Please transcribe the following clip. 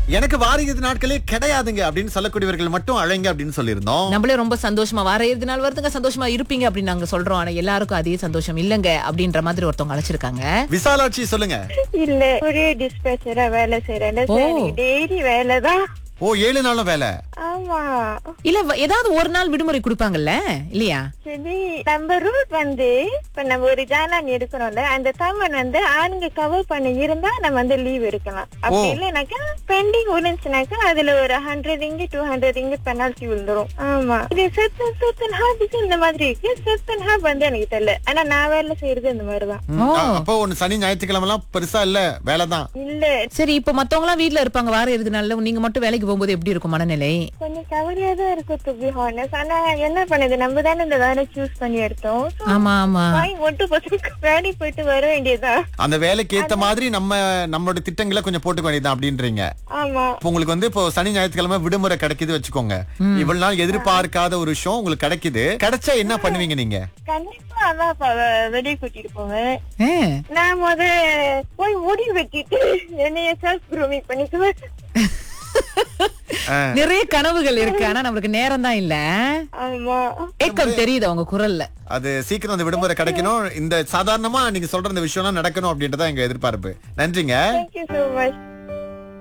எனக்கு வார இறுதி நாட்களே கிடையாதுங்க அப்படின்னு சொல்லக்கூடியவர்கள் மட்டும் அழைங்க அப்படின்னு சொல்லியிருந்தோம் நம்மளே ரொம்ப சந்தோஷமா வார இறுதி நாள் வருதுங்க சந்தோஷமா இருப்பீங்க அப்படின்னு நாங்க சொல்றோம் ஆனா எல்லாருக்கும் அதே சந்தோஷம் இல்லங்க அப்படின்ற மாதிரி ஒருத்தவங்க அழைச்சிருக்காங்க விசாலாட்சி சொல்லுங்க இல்ல ஒரே டிஸ்பேச்சரா வேலை செய்யறேன் டெய்லி வேலை தான் ஓ ஏழு நாளும் வேலை ஆமா இல்ல வ- ஏதாவது ஒரு நாள் விடுமுறை கொடுப்பாங்கல்ல இல்லையா சரி நம்ம ரூட் வந்து இப்ப நம்ம ஒரு ஜானான் எடுக்கிறோம்ல அந்த தமன் வந்து ஆணுங்க கவர் பண்ணி இருந்தா நம்ம வந்து லீவ் எடுக்கலாம் அப்படி இல்லைனாக்கா பெண்டிங் விழுந்துச்சுனாக்கா அதுல ஒரு ஹண்ட்ரட் இங்கு டூ ஹண்ட்ரட் இங்கு பெனால்டி விழுந்துரும் ஆமா இது சர்டன் சர்டன் ஹாபிஸ் இந்த மாதிரி இருக்கு சர்டன் ஹாப் வந்து எனக்கு தெரியல ஆனா நான் வேலை செய்யறது இந்த மாதிரிதான் ம், அ- அப்போ ஒன்னு சனி ஞாயிற்றுக்கிழமை எல்லாம் பெருசா இல்ல வேலை தான் இல்ல சரி இப்ப மத்தவங்க எல்லாம் வீட்ல இருப்பாங்க வார இறுதி நாள்ல நீங்க மட்டும் வேலைக்கு போகும்போது எப்படி இருக்கும் மனநிலை கொஞ்சம் கவலையா தான் இருக்கும் டு பி ஹானஸ் ஆனா என்ன பண்ணுது நம்ம தானே இந்த வேலை சூஸ் பண்ணி எடுத்தோம் So, ஆமா ஆமா வாங்கி மட்டும் பசங்க வேலைக்கு போயிட்டு வர வேண்டியதுதான் அந்த வேலைக்கு ஏத்த மாதிரி நம்ம நம்மளோட திட்டங்களை கொஞ்சம் போட்டுக்க வேண்டியதான் அப்படின்றீங்க ஆமா இப்போ உங்களுக்கு வந்து இப்போ சனி ஞாயிற்றுக்கிழமை விடுமுறை கிடைக்குது வச்சுக்கோங்க இவ்வளவு நாள் எதிர்பார்க்காத ஒரு விஷயம் உங்களுக்கு கிடைக்குது கிடைச்சா என்ன பண்ணுவீங்க நீங்க கண்டிப்பா அதான் அப்ப வெளியே கூட்டிட்டு போவேன் ஏ, நான் முத போய் முடி வெட்டிட்டு என்னைய செல்ஃப் க்ரூமிங் பண்ணிக்குவேன் நிறைய கனவுகள் இருக்கு ஆனா நம்மளுக்கு நேரம் தான் இல்ல ஆமா ஏக்கம் தெரியுது அவங்க குரல்ல அது சீக்கிரம் அந்த விடுமுறை கிடைக்கணும் இந்த சாதாரணமா நீங்க சொல்ற இந்த விஷயம்லாம் நடக்கணும் அப்படின்றத எங்க எதிர்பார்ப்பு நன்றிங்க தேங்க்யூ சோ மச்